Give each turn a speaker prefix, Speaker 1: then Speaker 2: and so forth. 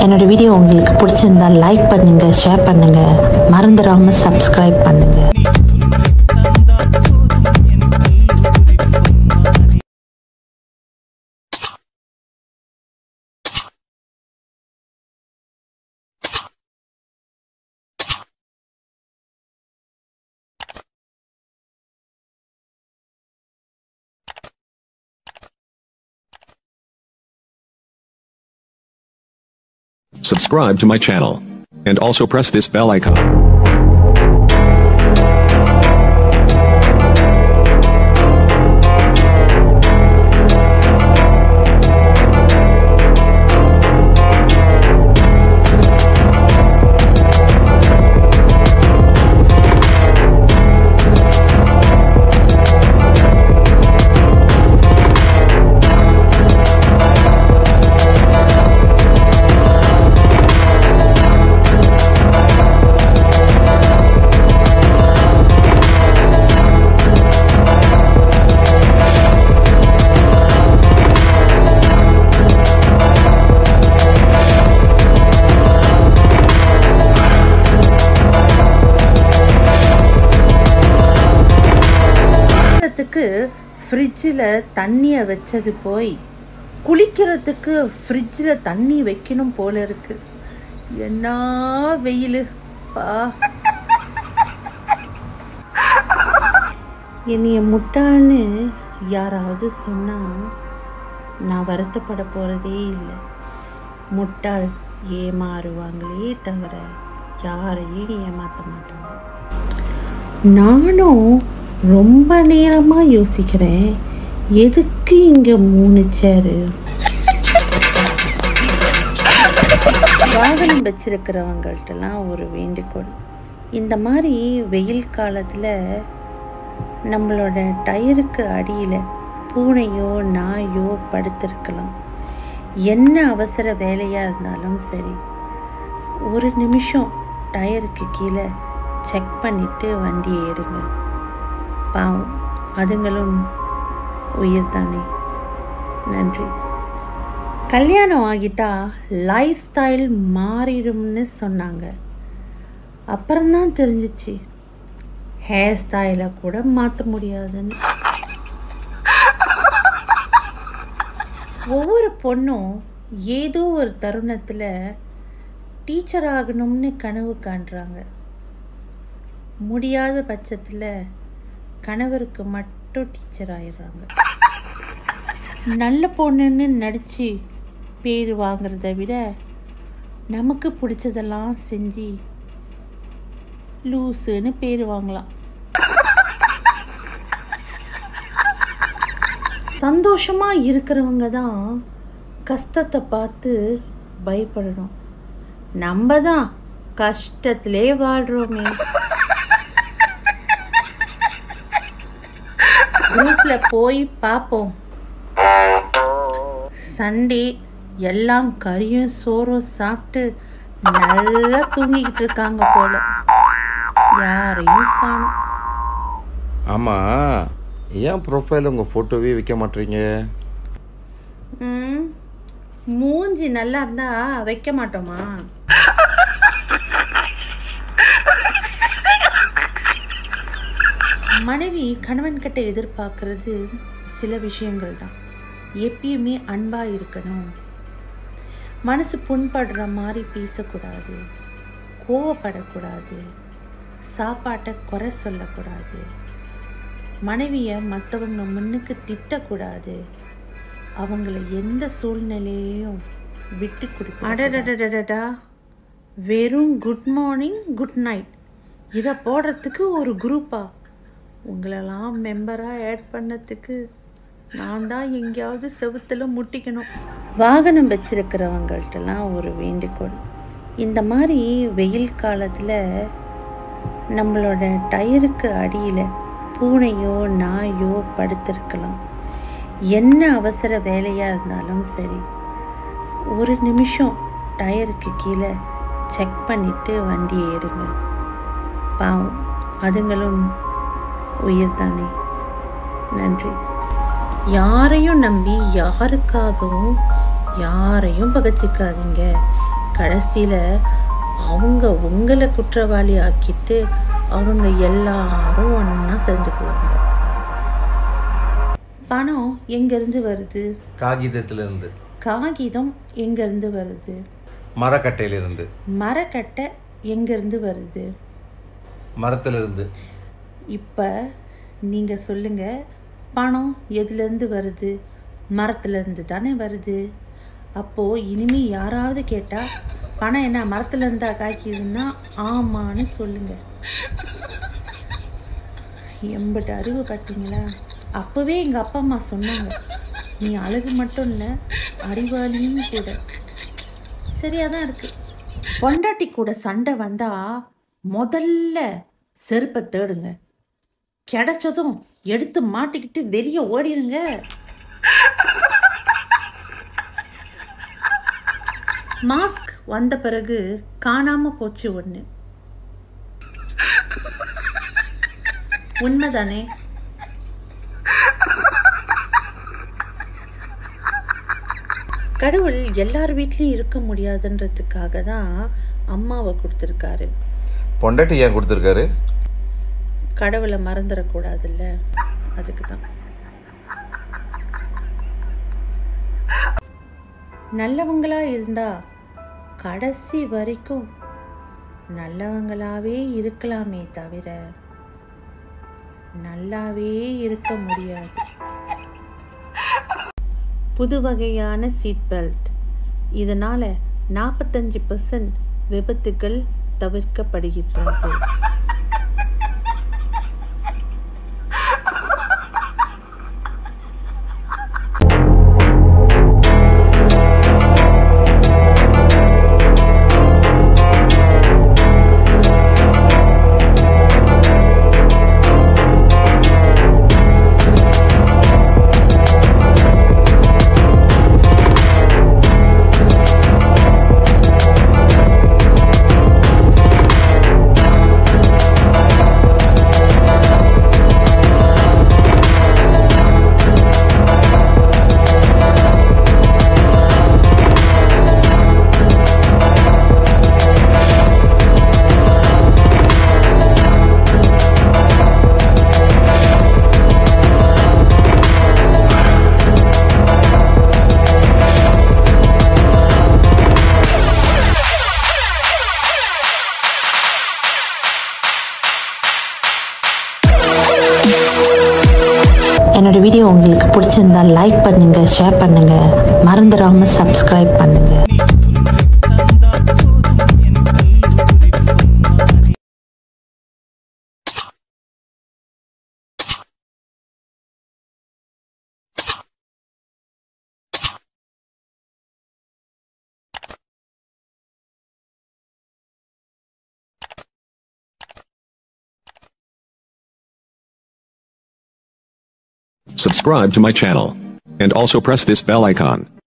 Speaker 1: என்னோட வீடியோ உங்களுக்கு பிடிச்சிருந்தா லைக் பண்ணுங்க ஷேர் பண்ணுங்க மறந்துடாம சப்ஸ்கிரைப் பண்ணுங்க
Speaker 2: Subscribe to my channel. And also press this bell icon.
Speaker 3: குளிக்கிறதுக்கு ஃப்ரிட்ஜில் தண்ணியை வச்சது போய் குளிக்கிறதுக்கு ஃப்ரிட்ஜில் தண்ணி வைக்கணும் போல இருக்கு என்ன வெயில் பா என்னைய முட்டாள்னு யாராவது சொன்னால் நான் வருத்தப்பட போகிறதே இல்லை முட்டாள் ஏமாறுவாங்களே தவிர யாரையும் ஏமாற்ற மாட்டாங்க நானும் ரொம்ப நேரமாக யோசிக்கிறேன் எதுக்கு இங்கே மூணு சேரு வாகனம் வச்சிருக்கிறவங்கள்ட்டலாம் ஒரு வேண்டுகோள் இந்த மாதிரி வெயில் காலத்தில் நம்மளோட டயருக்கு அடியில் பூனையோ நாயோ படுத்திருக்கலாம் என்ன அவசர வேலையாக இருந்தாலும் சரி ஒரு நிமிஷம் டயருக்கு கீழே செக் பண்ணிட்டு வண்டியை எடுங்க பாவம் அதுங்களும் உயிர் தானே நன்றி கல்யாணம் ஆகிட்டா லைஃப் ஸ்டைல் மாறிடும்னு சொன்னாங்க அப்புறம்தான் தெரிஞ்சிச்சு ஹேர் ஸ்டைலை கூட மாற்ற முடியாதுன்னு ஒவ்வொரு பொண்ணும் ஏதோ ஒரு தருணத்தில் டீச்சர் ஆகணும்னு கனவு காண்றாங்க முடியாத பட்சத்தில் கணவருக்கு மட்டும் டீச்சர் ஆயிடுறாங்க நல்ல பொண்ணுன்னு நடித்து பேர் வாங்குறத விட நமக்கு பிடிச்சதெல்லாம் செஞ்சு லூஸுன்னு பேர் வாங்கலாம் சந்தோஷமாக இருக்கிறவங்க தான் கஷ்டத்தை பார்த்து பயப்படணும் நம்ம தான் கஷ்டத்திலே வாழ்கிறோமே குரூப்ல போய் பார்ப்போம் சண்டே எல்லாம் கறியும் சோறும் சாப்பிட்டு நல்லா தூங்கிக்கிட்டு இருக்காங்க போல யாரையும் காணும்
Speaker 4: ஆமாம் ஏன் ப்ரொஃபைல் உங்கள் ஃபோட்டோவே வைக்க மாட்டீங்க
Speaker 3: ம் மூஞ்சி நல்லா இருந்தா வைக்க மாட்டோமா மனைவி கணவன் கிட்ட எதிர்பார்க்கறது சில விஷயங்கள் தான் எப்பயுமே அன்பா இருக்கணும் மனசு புண்படுற மாதிரி பேசக்கூடாது கோவப்படக்கூடாது சாப்பாட்டை குறை சொல்லக்கூடாது மனைவியை மற்றவங்க முன்னுக்கு திட்டக்கூடாது அவங்கள எந்த சூழ்நிலையிலையும் விட்டு கொடுக்க அடடடடடா வெறும் குட் மார்னிங் குட் நைட் இதை போடுறதுக்கு ஒரு குரூப்பா உங்களெல்லாம் மெம்பராக ஆட் பண்ணதுக்கு நான் தான் எங்கேயாவது செவுத்துல முட்டிக்கணும் வாகனம் வச்சிருக்கிறவங்கள்ட்டலாம் ஒரு வேண்டுகோள் இந்த மாதிரி வெயில் காலத்தில் நம்மளோட டயருக்கு அடியில் பூனையோ நாயோ படுத்திருக்கலாம் என்ன அவசர வேலையாக இருந்தாலும் சரி ஒரு நிமிஷம் டயருக்கு கீழே செக் பண்ணிட்டு வண்டியை எடுங்க பாவம் அதுங்களும் உயிர் தானே நன்றி யாரையும் நம்பி யாருக்காகவும் யாரையும் பகச்சிக்காதீங்க கடைசியில் அவங்க உங்களை குற்றவாளி ஆக்கிட்டு அவங்க எல்லாரும் ஒன்றா சேர்ந்துக்குவாங்க பணம் எங்கேருந்து வருது
Speaker 4: காகிதத்திலிருந்து
Speaker 3: காகிதம் எங்கேருந்து வருது
Speaker 4: மரக்கட்டையிலிருந்து
Speaker 3: மரக்கட்டை எங்கேருந்து வருது
Speaker 4: மரத்திலிருந்து
Speaker 3: இப்போ நீங்கள் சொல்லுங்கள் பணம் எதுலேருந்து வருது மரத்துலேருந்து தானே வருது அப்போது இனிமே யாராவது கேட்டால் பணம் என்ன மரத்துலேருந்தா காய்க்குதுன்னா ஆமான்னு சொல்லுங்கள் எம்பட்டு அறிவு பார்த்தீங்களா அப்போவே எங்கள் அப்பா அம்மா சொன்னாங்க நீ அழகு மட்டும் இல்லை அறிவாளியும் கூட சரியாக தான் இருக்கு பொண்டாட்டி கூட சண்டை வந்தா முதல்ல செருப்பை தேடுங்க கிடைச்சதும் எடுத்து மாட்டிக்கிட்டு வெளியே ஓடிடுங்க மாஸ்க் வந்த பிறகு காணாம போச்சு ஒன்று உண்மைதானே கடவுள் எல்லார் வீட்லேயும் இருக்க முடியாதுன்றதுக்காக தான் அம்மாவை கொடுத்துருக்காரு
Speaker 4: பொண்டாட்டி ஏன் கொடுத்துருக்காரு
Speaker 3: கடவுளை மறந்துடக்கூடாதுல்ல அதுக்கு தான் நல்லவங்களா இருந்தா கடைசி வரைக்கும் நல்லவங்களாவே இருக்கலாமே தவிர நல்லாவே இருக்க முடியாது புது வகையான சீட் பெல்ட் இதனால் நாற்பத்தஞ்சு பர்சன்ட் விபத்துகள் தவிர்க்கப்படுகின்றது என்னோட வீடியோ உங்களுக்கு பிடிச்சிருந்தா லைக் பண்ணுங்க ஷேர் பண்ணுங்க மறந்துடாம சப்ஸ்கிரைப் பண்ணுங்க
Speaker 2: Subscribe to my channel. And also press this bell icon.